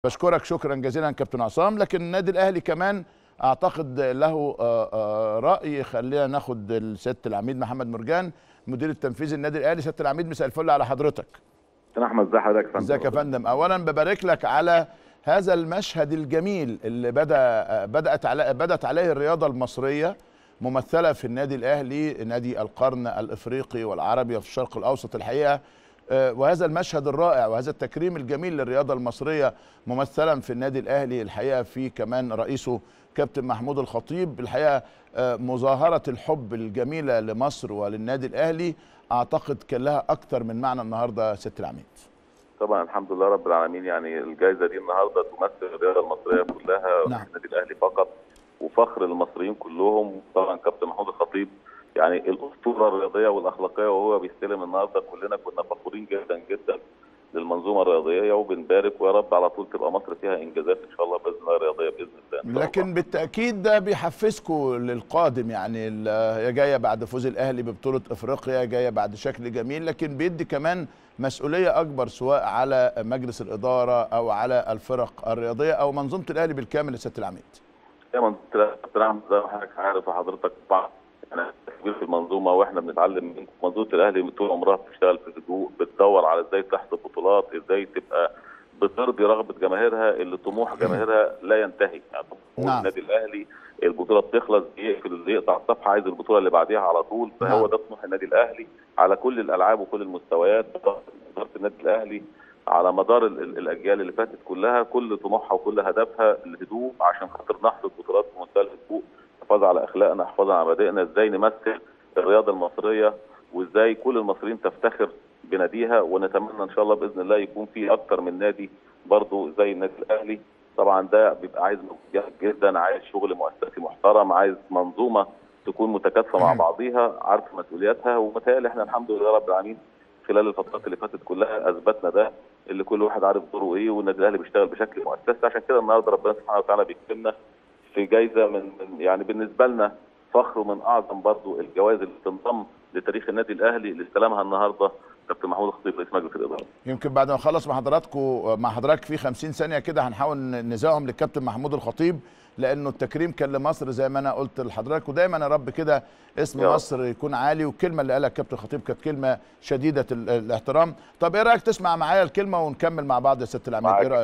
بشكرك شكرا جزيلا كابتن عصام لكن النادي الاهلي كمان اعتقد له آه، آه، راي خلينا ناخد سياده العميد محمد مرجان مدير التنفيذي النادي الاهلي سياده العميد مساء الفل على حضرتك كابتن احمد ازي حضرتك يا فندم ازيك يا فندم اولا ببارك لك على هذا المشهد الجميل اللي بدا بدات على بدات عليه الرياضه المصريه ممثله في النادي الاهلي نادي القرن الافريقي والعربي وفي الشرق الاوسط الحقيقه آه، وهذا المشهد الرائع وهذا التكريم الجميل للرياضه المصريه ممثلا في النادي الاهلي الحقيقه في كمان رئيسه كابتن محمود الخطيب الحقيقه آه، مظاهره الحب الجميله لمصر وللنادي الاهلي اعتقد كان لها اكثر من معنى النهارده ست العميد طبعا الحمد لله رب العالمين يعني الجائزه دي النهارده تمثل الرياضه المصريه كلها نعم. مش النادي الاهلي فقط وفخر المصريين كلهم طبعا كابتن محمود الخطيب يعني الاسطوره الرياضيه والاخلاقيه وهو بيستلم النهارده كلنا كنا فخورين جدا جدا للمنظومه الرياضيه وبنبارك ويا رب على طول تبقى مصر فيها انجازات ان شاء الله باذن الله رياضيه باذن الله إن شاء لكن الله. بالتاكيد ده بيحفزكم للقادم يعني ال- هي جايه بعد فوز الاهلي ببطوله افريقيا جايه بعد شكل جميل لكن بيدي كمان مسؤوليه اكبر سواء على مجلس الاداره او على الفرق الرياضيه او منظومه الاهلي بالكامل يا سياده العميد دايما كابتن احمد زي ما حضرتك عارف وحضرتك بعض يعني كبير في المنظومه واحنا بنتعلم منكم منظومه الاهلي طول عمرها بتشتغل في هدوء بتدور على ازاي تحصد بطولات ازاي تبقى بترضي رغبه جماهيرها اللي طموح جماهيرها لا ينتهي يعني طموح نعم. النادي الاهلي البطوله بتخلص يقفل يقطع الصفحه عايز البطوله اللي بعديها على طول فهو نعم. ده طموح النادي الاهلي على كل الالعاب وكل المستويات اداره النادي الاهلي على مدار ال- ال- الاجيال اللي فاتت كلها كل طموحها وكل هدفها الهدوء عشان خاطر نحصد بطولات بمنتهى الهدوء حفاظ على اخلاقنا حفاظ على مبادئنا ازاي نمثل الرياضه المصريه وازاي كل المصريين تفتخر بناديها ونتمنى ان شاء الله باذن الله يكون في اكتر من نادي برضو زي النادي الاهلي طبعا ده بيبقى عايز مجهود جدا عايز شغل مؤسسي محترم عايز منظومه تكون متكاتفه مع بعضيها عارفه مسؤولياتها ومتهيألي احنا الحمد لله رب العالمين خلال الفترات اللي فاتت كلها اثبتنا ده اللي كل واحد عارف دوره ايه والنادي الاهلي بيشتغل بشكل مؤسسي عشان كده النهارده ربنا سبحانه وتعالى بيكرمنا في جايزه من, من يعني بالنسبه لنا فخر ومن اعظم برضو الجوائز اللي تنضم لتاريخ النادي الاهلي اللي استلمها النهارده كابتن محمود الخطيب رئيس مجلس الاداره. يمكن بعد ما نخلص مع حضراتكم مع حضرتك في 50 ثانيه كده هنحاول نذاعهم للكابتن محمود الخطيب لانه التكريم كان لمصر زي ما انا قلت لحضرتك ودايما يا رب كده اسم يا رب. مصر يكون عالي والكلمه اللي قالها الكابتن الخطيب كانت كلمه شديده ال- الاحترام طب ايه رايك تسمع معايا الكلمه ونكمل مع بعض يا ست العميد معاك. ايه رايك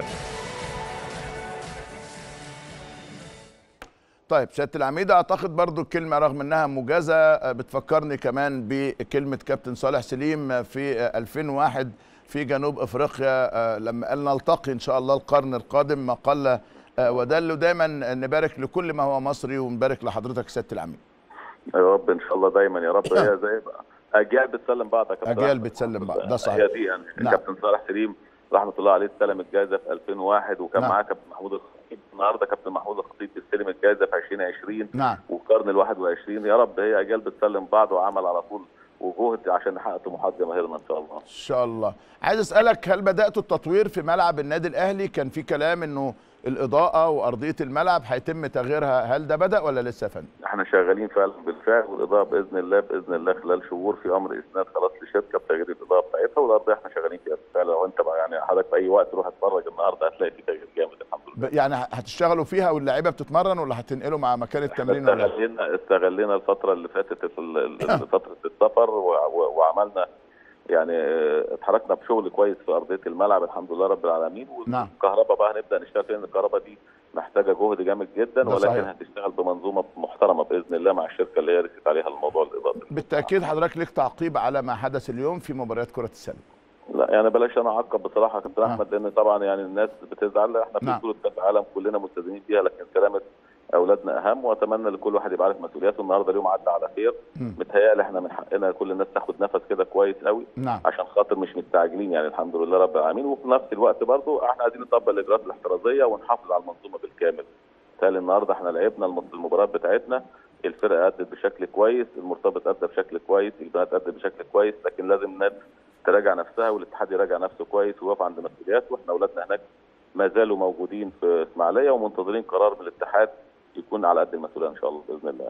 طيب سياده العميد اعتقد برضو الكلمه رغم انها موجزه آه، بتفكرني كمان بكلمه كابتن صالح سليم في آه، 2001 في جنوب افريقيا آه، لما قال نلتقي ان شاء الله القرن القادم ما قل آه، ودل ودايما نبارك لكل ما هو مصري ونبارك لحضرتك سياده العميد يا رب ان شاء الله دايما يا رب هي زي بقى اجيال بتسلم بعض يا كابتن أجيال أحمد. بتسلم بعض، ده صحيح. هي دي يعني نعم. كابتن صالح سليم رحمه الله عليه استلم الجائزه في 2001 وكان نعم. معاه كابتن محمود الخطيب النهارده كابتن محمود الخطيب بيستلم الجائزه في 2020 نعم والقرن ال 21 يا رب هي اجيال بتسلم بعض وعمل على طول وجهد عشان نحقق طموحات جماهيرنا ان شاء الله. ان شاء الله عايز اسالك هل بداتوا التطوير في ملعب النادي الاهلي كان في كلام انه الاضاءه وارضيه الملعب هيتم تغييرها هل ده بدا ولا لسه يا فندم احنا شغالين فعلا بالفعل والاضاءه باذن الله باذن الله خلال شهور في امر اسناد خلاص لشركه بتغيير الاضاءه بتاعتها والارضيه احنا شغالين فيها بالفعل لو انت بقى يعني حضرتك في اي وقت روح اتفرج النهارده هتلاقي في تغيير جامد الحمد لله. ب- يعني هتشتغلوا فيها واللعيبه بتتمرن ولا هتنقلوا مع مكان التمرين ولا استغلينا استغلينا الفتره اللي فاتت ال- ال- فتره السفر و- و- وعملنا يعني اه، اتحركنا بشغل كويس في ارضيه الملعب الحمد لله رب العالمين نعم. والكهرباء بقى هنبدا نشتغل فيها لان الكهرباء دي محتاجه جهد جامد جدا ده ولكن صحيح. هتشتغل بمنظومه محترمه باذن الله مع الشركه اللي هي رست عليها الموضوع الاضافي بالتاكيد حضرتك ليك تعقيب على ما حدث اليوم في مباريات كره السله لا يعني بلاش انا اعقب بصراحه يا كابتن آه. احمد لان طبعا يعني الناس بتزعل احنا في نعم. بطوله كاس العالم كلنا ملتزمين بيها لكن سلامه اولادنا اهم واتمنى لكل واحد يبقى عارف مسؤولياته النهارده اليوم عدى على خير مم. متهيألي احنا من حقنا كل الناس تاخد نفس كده كويس قوي نعم عشان خاطر مش مستعجلين يعني الحمد لله رب العالمين وفي نفس الوقت برضو احنا عايزين نطبق الاجراءات الاحترازيه ونحافظ على المنظومه بالكامل. بالتالي النهارده احنا لعبنا الم- المباراه بتاعتنا الفرقه ادت بشكل كويس، المرتبط ادى بشكل كويس، البنات ادت بشكل كويس، لكن لازم الناس تراجع نفسها والاتحاد يراجع نفسه كويس ويقف عند مسؤولياته واحنا اولادنا هناك ما زالوا موجودين في اسماعيليه ومنتظرين قرار من الاتحاد يكون على قد المسؤوليه ان شاء الله باذن الله.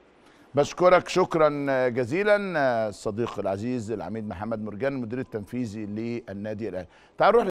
بشكرك شكرا جزيلا الصديق العزيز العميد محمد مرجان المدير التنفيذي للنادي الاهلي تعال نروح